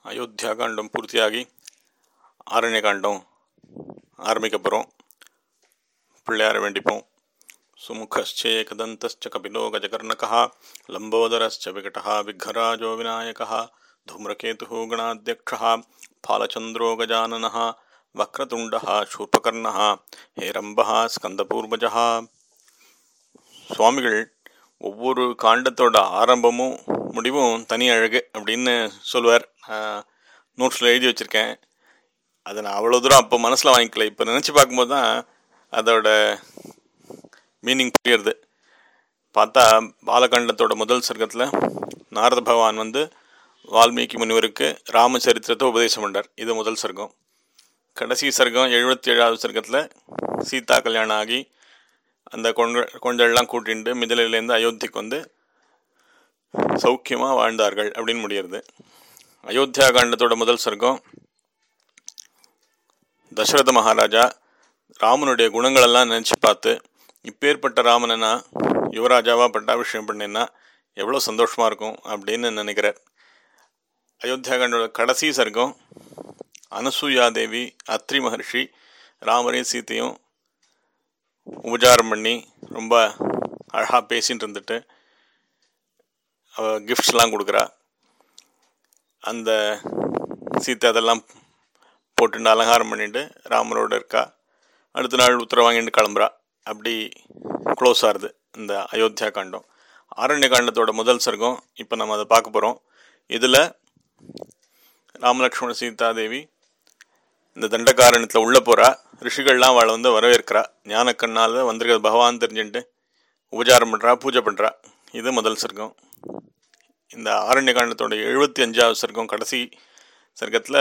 அயோத்தியாகாண்டம் பூர்த்தியாகி ஆரண்யகாண்டம் ஆரம்பிக்க போகிறோம் பிள்ளையார வேண்டிப்போம் சுமுகச்சேகதந்தச்ச கபிலோ கஜகர்ணகः லம்போதரश्च विकटः विघ्नराजो विनायकः धूम्रकेतुः गणाध्यक्षः फालचन्द्रो गजाननः वक्रतुण्डः शूर्पकर्णः हेरम्बः स्कन्दपूर्वजः சுவாமிகள் ஒவ்வொரு காண்டத்தோட ஆரம்பமும் முடிவும் தனி அழகு அப்படின்னு சொல்லுவார் நோட்ஸில் எழுதி வச்சுருக்கேன் அதை நான் அவ்வளோ தூரம் அப்போ மனசில் வாங்கிக்கல இப்போ நினச்சி பார்க்கும்போது தான் அதோட மீனிங் புரியுறது பார்த்தா பாலகண்டத்தோட முதல் சர்க்கத்தில் நாரத பகவான் வந்து வால்மீகி முனிவருக்கு ராமச்சரித்திரத்தை உபதேசம் பண்ணார் இது முதல் சர்க்கம் கடைசி சர்க்கம் எழுபத்தி ஏழாவது சர்க்கத்தில் சீதா கல்யாணம் ஆகி அந்த கொண்ட கொஞ்செல்லாம் கூட்டிட்டு மிதிலையிலேருந்து அயோத்திக்கு வந்து சௌக்கியமாக வாழ்ந்தார்கள் அப்படின்னு முடியறது அயோத்தியா காண்டத்தோட முதல் சர்க்கம் தசரத மகாராஜா ராமனுடைய குணங்களெல்லாம் நினச்சி பார்த்து இப்பேற்பட்ட ராமனனா யுவராஜாவாக பட்டாபிஷேகம் பண்ணேன்னா எவ்வளோ சந்தோஷமாக இருக்கும் அப்படின்னு நினைக்கிறார் அயோத்தியா காண்டோட கடைசி சர்க்கம் அனசூயா தேவி அத்ரி மகர்ஷி ராமரையும் சீத்தையும் உபச்சாரம் பண்ணி ரொம்ப அழகாக பேசின்னு இருந்துட்டு அவ கிஃப்ட்ஸ்லாம் கொடுக்குறா அந்த சீத்தை அதெல்லாம் போட்டுட்டு அலங்காரம் பண்ணிட்டு ராமரோட இருக்கா அடுத்த நாள் உத்தரவு வாங்கிட்டு கிளம்புறா அப்படி க்ளோஸ் ஆகுது இந்த அயோத்தியா காண்டம் ஆரண்ய காண்டத்தோட முதல் சர்க்கம் இப்போ நம்ம அதை பார்க்க போகிறோம் இதில் ராமலக்ஷ்மண சீதாதேவி இந்த தண்டகாரணத்தில் உள்ளே போகிறா ரிஷிகள்லாம் அவளை வந்து வரவேற்கிறா ஞானக்கண்ணால் வந்திருக்கிற பகவான் தெரிஞ்சுட்டு உபச்சாரம் பண்ணுறா பூஜை பண்ணுறா இது முதல் சர்க்கம் இந்த ஆரண்ய காண்டத்தோட எழுபத்தி அஞ்சாவது சர்க்கம் கடைசி சர்க்கத்தில்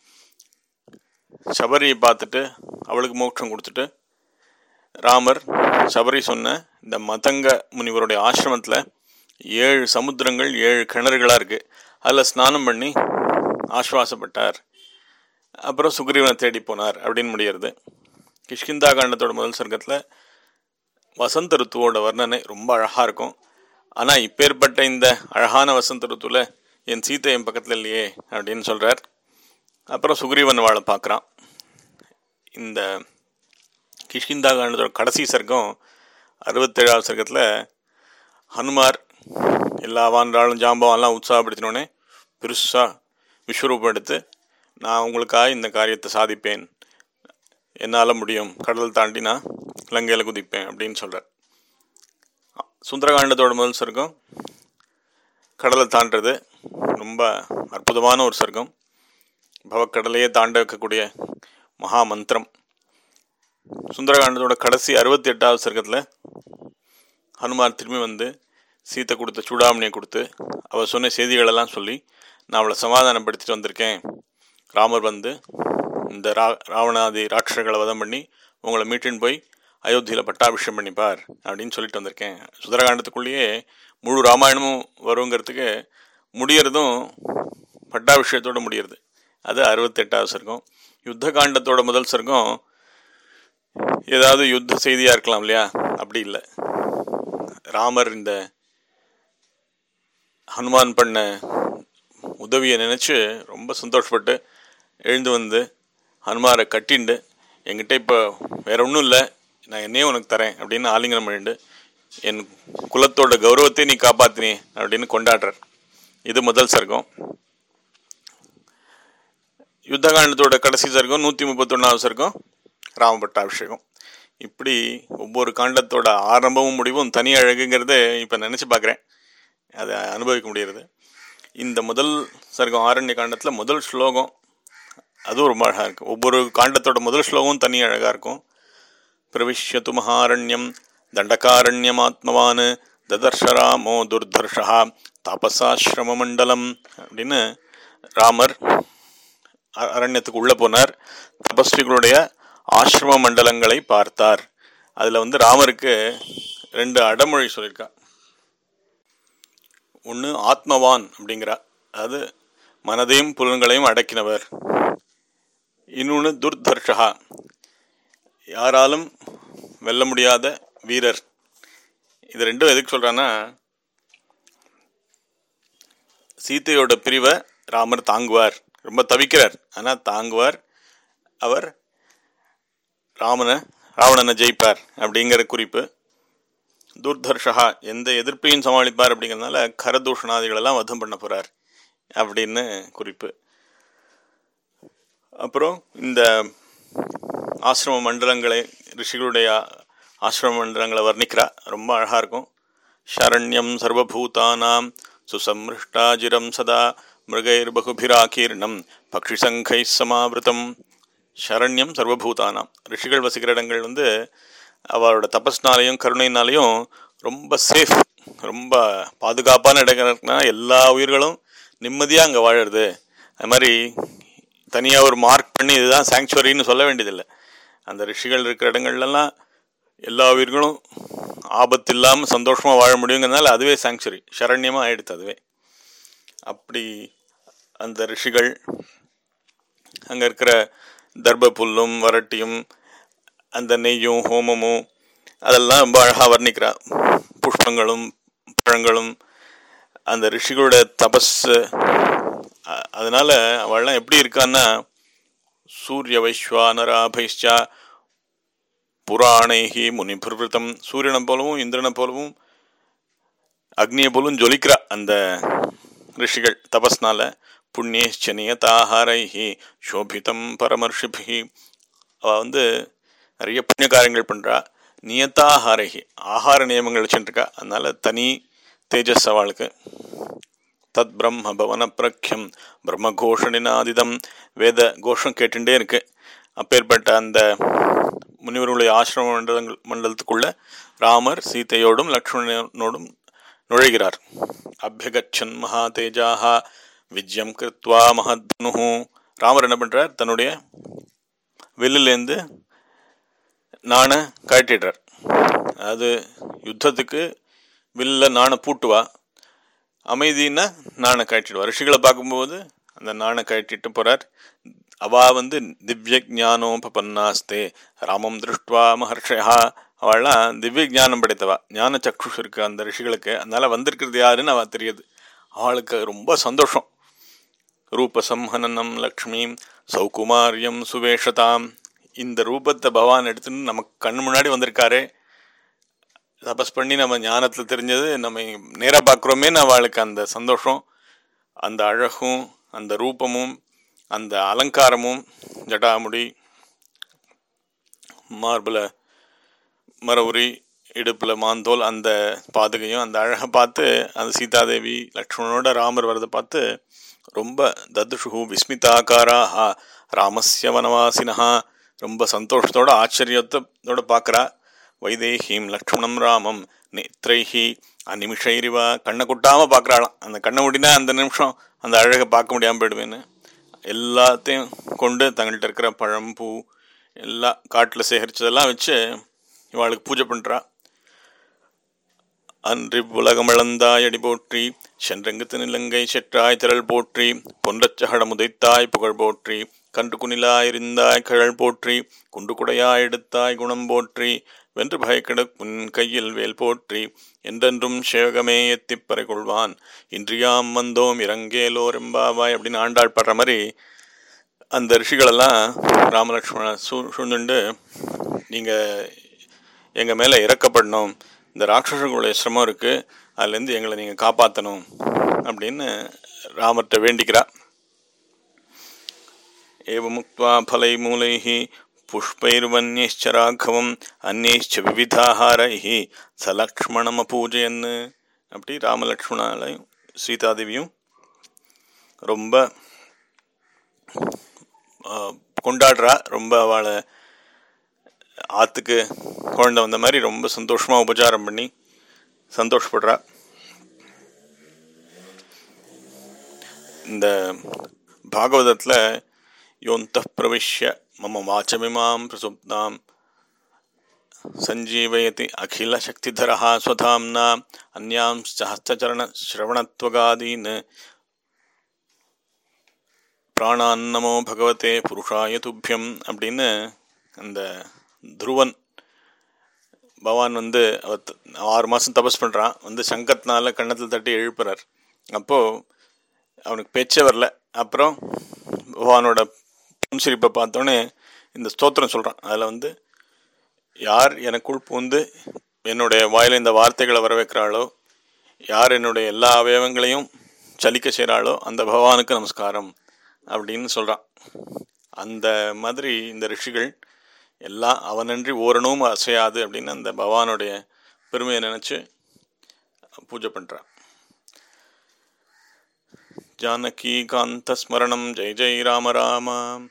சபரியை பார்த்துட்டு அவளுக்கு மோட்சம் கொடுத்துட்டு ராமர் சபரி சொன்ன இந்த மதங்க முனிவருடைய ஆசிரமத்தில் ஏழு சமுத்திரங்கள் ஏழு கிணறுகளாக இருக்குது அதில் ஸ்நானம் பண்ணி ஆஸ்வாசப்பட்டார் அப்புறம் சுக்ரீவனை தேடி போனார் அப்படின்னு முடியறது கிஷ்கிந்தா காண்டத்தோட முதல் சர்க்கத்தில் வசந்த ருத்துவோட வர்ணனை ரொம்ப அழகாக இருக்கும் ஆனால் இப்பேற்பட்ட இந்த அழகான வசந்த ருத்துவில் என் சீத்தை என் பக்கத்தில் இல்லையே அப்படின்னு சொல்கிறார் அப்புறம் சுக்ரீவன் வாழை பார்க்குறான் இந்த கிஷ்கிந்தா காண்டத்தோட கடைசி சர்க்கம் அறுபத்தேழாவது சர்க்கத்தில் ஹனுமார் எல்லா வான்றாலும் ஜாம்பவான்லாம் உற்சாகப்படுத்தினோடனே பெருசாக விஸ்வரூபம் எடுத்து நான் உங்களுக்காக இந்த காரியத்தை சாதிப்பேன் என்னால் முடியும் கடல் தாண்டி நான் இலங்கையில் குதிப்பேன் அப்படின்னு சொல்கிறார் சுந்தரகாண்டத்தோட முதல் சர்க்கம் கடலை தாண்டுறது ரொம்ப அற்புதமான ஒரு சர்க்கம் பவக்கடலையே தாண்ட வைக்கக்கூடிய மகா மந்திரம் சுந்தரகாண்டத்தோட கடைசி அறுபத்தி எட்டாவது சர்க்கத்தில் ஹனுமார் திரும்பி வந்து சீத்தை கொடுத்த சூடாமணியை கொடுத்து அவள் சொன்ன செய்திகளெல்லாம் சொல்லி நான் அவளை சமாதானப்படுத்திட்டு வந்திருக்கேன் ராமர் வந்து இந்த ரா ராவணாதி ராட்சர்களை வதம் பண்ணி உங்களை மீட்டுன்னு போய் அயோத்தியில் பட்டாபிஷேகம் பண்ணிப்பார் அப்படின்னு சொல்லிட்டு வந்திருக்கேன் சுந்தரகாண்டத்துக்குள்ளேயே முழு ராமாயணமும் வருங்கிறதுக்கு முடியறதும் பட்டாபிஷேகத்தோடு முடியறது அது அறுபத்தெட்டாவது சர்க்கம் யுத்த காண்டத்தோட முதல் சர்க்கம் ஏதாவது யுத்த செய்தியாக இருக்கலாம் இல்லையா அப்படி இல்லை ராமர் இந்த ஹனுமான் பண்ண உதவியை நினச்சி ரொம்ப சந்தோஷப்பட்டு எழுந்து வந்து ஹனுமாரை கட்டிண்டு என்கிட்ட இப்போ வேற ஒன்றும் இல்லை நான் என்னையும் உனக்கு தரேன் அப்படின்னு ஆலிங்கனம் பண்ணிட்டு என் குலத்தோட கௌரவத்தை நீ காப்பாத்தினே அப்படின்னு கொண்டாடுறார் இது முதல் சர்க்கம் யுத்தகாண்டத்தோட கடைசி சர்க்கம் நூற்றி முப்பத்தொன்னாவது சர்க்கம் ராமபட்டாபிஷேகம் இப்படி ஒவ்வொரு காண்டத்தோட ஆரம்பமும் முடிவும் தனி அழகுங்கிறத இப்போ நினச்சி பார்க்குறேன் அதை அனுபவிக்க முடிகிறது இந்த முதல் சர்க்கம் ஆரண்ய காண்டத்தில் முதல் ஸ்லோகம் அதுவும் ரொம்ப அழகாக இருக்குது ஒவ்வொரு காண்டத்தோட முதல் ஸ்லோகமும் தனி அழகாக இருக்கும் பிரவிஷ்யத்து மகாரண்யம் தண்டகாரண்யமாத்மவான் ததர்ஷராமோ துர்தர்ஷா தாபசாசிரம மண்டலம் அப்படின்னு ராமர் அரண்யத்துக்கு உள்ளே போனார் தபஸ்விகளுடைய ஆசிரம மண்டலங்களை பார்த்தார் அதில் வந்து ராமருக்கு ரெண்டு அடமொழி சொல்லியிருக்கா ஒன்று ஆத்மவான் அப்படிங்கிறா அதாவது மனதையும் புலன்களையும் அடக்கினவர் இன்னொன்று துர்தர்ஷா யாராலும் வெல்ல முடியாத வீரர் இது ரெண்டும் எதுக்கு சொல்கிறான்னா சீத்தையோட பிரிவை ராமர் தாங்குவார் ரொம்ப தவிக்கிறார் ஆனால் தாங்குவார் அவர் ராமனை ராவணனை ஜெயிப்பார் அப்படிங்கிற குறிப்பு துர்தர்ஷா எந்த எதிர்ப்பையும் சமாளிப்பார் அப்படிங்கிறதுனால கரதூஷணாதிகளெல்லாம் வதம் பண்ண போகிறார் அப்படின்னு குறிப்பு அப்புறம் இந்த ஆசிரம மண்டலங்களை ரிஷிகளுடைய ஆசிரம மண்டலங்களை வர்ணிக்கிறா ரொம்ப அழகாக இருக்கும் சரண்யம் சர்வபூதானாம் சுசம்ருஷ்டாஜிரம் சதா மிருகைர்பகுபிராகீர்ணம் பக்ஷி சங்கை சமாவிருத்தம் சரண்யம் சர்வபூதானாம் ரிஷிகள் வசிக்கிற இடங்கள் வந்து அவரோட தபஸ்னாலையும் கருணையினாலையும் ரொம்ப சேஃப் ரொம்ப பாதுகாப்பான இடங்கள்னா எல்லா உயிர்களும் நிம்மதியாக அங்கே வாழறது அது மாதிரி தனியாக ஒரு மார்க் பண்ணி இதுதான் சாங்சுவரின்னு சொல்ல வேண்டியதில்லை அந்த ரிஷிகள் இருக்கிற இடங்கள்லாம் எல்லா உயிர்களும் ஆபத்து இல்லாமல் சந்தோஷமாக வாழ முடியுங்கிறதுனால அதுவே சாங்சுரி சரண்யமாக ஆயிடுது அதுவே அப்படி அந்த ரிஷிகள் அங்கே இருக்கிற தர்ப புல்லும் வரட்டியும் அந்த நெய்யும் ஹோமமும் அதெல்லாம் ரொம்ப அழகாக வர்ணிக்கிறா புஷ்பங்களும் பழங்களும் அந்த ரிஷிகளோட தபஸ் அ- அதனால அவள்லாம் எப்படி இருக்கான்னா சூரிய வைஸ்வானராபைஷ்சா புராணைகி முனிபிருத்தம் சூரியனை போலவும் இந்திரனை போலவும் அக்னியை போலும் ஜொலிக்கிறா அந்த ரிஷிகள் தபஸ்னால புண்ணியச்ச நியதாஹாரைஹி சோபிதம் பரமர்ஷிபிஹி அவள் வந்து நிறைய புண்ணிய காரியங்கள் பண்ணுறா நியதாஹாரைஹி ஆகார நியமங்கள் வச்சுட்டுருக்கா அதனால தனி தேஜஸ் அவளுக்கு தத் பிரம்ம பவன பிரக்யம் பிரம்ம கோஷனினாதிதம் வேத கோஷம் கேட்டுட்டே இருக்கு அப்பேற்பட்ட அந்த முனிவர்களுடைய ஆசிரம மண்டலங்கள் மண்டலத்துக்குள்ள ராமர் சீதையோடும் லக்ஷ்மணனோடும் நுழைகிறார் அபியகச்சன் மகா தேஜாக விஜயம் கிருத்வா மகத்னு ராமர் என்ன பண்றார் தன்னுடைய வில்லுலேருந்து நாணை கழட்டிடுறார் அதாவது யுத்தத்துக்கு வில்ல நாணை பூட்டுவா அமைதின்னா நாணை கழட்டிடுவா ரிஷிகளை பார்க்கும்போது அந்த நாணை கழட்டிட்டு போறார் அவா வந்து திவ்ய ஞானோபன்னாஸ்தே ராமம் திருஷ்டுவா மகர்ஷயா அவள்லாம் திவ்ய ஞானம் படைத்தவா ஞான சக்ஷுஷ் இருக்கு அந்த ரிஷிகளுக்கு அதனால வந்திருக்கிறது யாருன்னு அவ தெரியுது அவளுக்கு ரொம்ப சந்தோஷம் ரூபசம்ஹனனம் லக்ஷ்மியும் சௌகுமாரியம் சுவேஷதாம் இந்த ரூபத்தை பகவான் எடுத்துன்னு நமக்கு கண்ணு முன்னாடி வந்திருக்காரே தபஸ் பண்ணி நம்ம ஞானத்தில் தெரிஞ்சது நம்ம நேராக பார்க்குறோமேன்னு அவளுக்கு அந்த சந்தோஷம் அந்த அழகும் அந்த ரூபமும் அந்த அலங்காரமும் ஜடாமுடி மார்பில் மரவுரி இடுப்பில் மாந்தோல் அந்த பாதுகையும் அந்த அழகை பார்த்து அந்த சீதாதேவி லக்ஷ்மணனோட ராமர் வரதை பார்த்து ரொம்ப ததுஷு விஸ்மிதாக்காராஹா ராமஸ்ய வனவாசினஹா ரொம்ப சந்தோஷத்தோட ஆச்சரியத்தோட பார்க்குறா வைதேஹீம் லக்ஷ்மணம் ராமம் நேத்ரைஹி அநிமிஷைரிவா கண்ணை கொட்டாமல் பார்க்குறாளாம் அந்த கண்ணை மூடினா அந்த நிமிஷம் அந்த அழகை பார்க்க முடியாமல் போயிடுவேன்னு எல்லாத்தையும் கொண்டு தங்கள்கிட்ட இருக்கிற பழம் பூ எல்லாம் காட்டில் சேகரிச்சதெல்லாம் வச்சு இவாளுக்கு பூஜை பண்ணுறா அன்றி உலகமிழந்தாய் அடி போற்றி சென்றங்குத்து நிலங்கை செற்றாய் திரள் போற்றி பொன்றச்சகட முதைத்தாய் புகழ் போற்றி கன்று குனிலாயிருந்தாய் கழல் போற்றி குண்டு குடையாய் எடுத்தாய் குணம் போற்றி வென்று பயக்கெடு உன் கையில் வேல் போற்றி என்றென்றும் சேவகமே எத்திப் பறை கொள்வான் இன்றியாம் வந்தோம் இறங்கேலோர் எம்பாவாய் அப்படின்னு ஆண்டாள் பாடுற மாதிரி அந்த ரிஷிகளெல்லாம் ராமலக்ஷ்மண சூ சூழ்ந்துண்டு நீங்கள் எங்கள் மேலே இறக்கப்படணும் இந்த ராட்சசர்களுடைய சிரமம் இருக்குது அதுலேருந்து எங்களை நீங்கள் காப்பாற்றணும் அப்படின்னு ராமர்கிட்ட வேண்டிக்கிறா ஏவமுக்வா ஃபலை மூலைः புஷ்பைர்வன்யைश्च ராഘவம் அந்நைश्च விவிதாஹாரைः சலக்ஷ்மணமபூஜயன் அப்படி ராமலக்ஷ்மணாலையும் சீதாதேவியும் ரொம்ப ஆஹ், கொண்டாடுறா ரொம்ப அவளை ஆற்றுக்கு குழந்தை வந்த மாதிரி ரொம்ப சந்தோஷமாக உபச்சாரம் பண்ணி சந்தோஷப்படுறா இந்த பாகவதத்தில் யோந்த பிரவிஷ்ய மம வாச்சமிமாம் பிரசுப்தாம் சஞ்சீவயதி அகில சக்திதரா ஸ்வதாம்னா அந்யாம் ஹஸ்தச்சரண ஸ்ரவணத்வகாதீன் பிராணான்னமோ பகவதே புருஷாய துப்பியம் அப்படின்னு அந்த துருவன் பகவான் வந்து அவ த- ஆறு மாதம் தபஸ் பண்ணுறான் வந்து சங்கத்தினால கன்னத்தில் தட்டி எழுப்புறார் அப்போது அவனுக்கு பேச்சே வரல அப்புறம் பகவானோட புன்சிரிப்பை பார்த்தோன்னே இந்த ஸ்தோத்திரம் சொல்கிறான் அதில் வந்து யார் எனக்குள் பூந்து என்னுடைய வாயில் இந்த வார்த்தைகளை வர வைக்கிறாளோ யார் என்னுடைய எல்லா அவயவங்களையும் சலிக்க செய்கிறாளோ அந்த பகவானுக்கு நமஸ்காரம் அப்படின்னு சொல்கிறான் அந்த மாதிரி இந்த ரிஷிகள் எல்லாம் அவனன்றி ஓரணும் அசையாது அப்படின்னு அந்த பகவானுடைய பெருமையை நினச்சி பூஜை பண்ணுறான் ஜானகி காந்த ஸ்மரணம் ஜெய் ஜெய் ராம ராம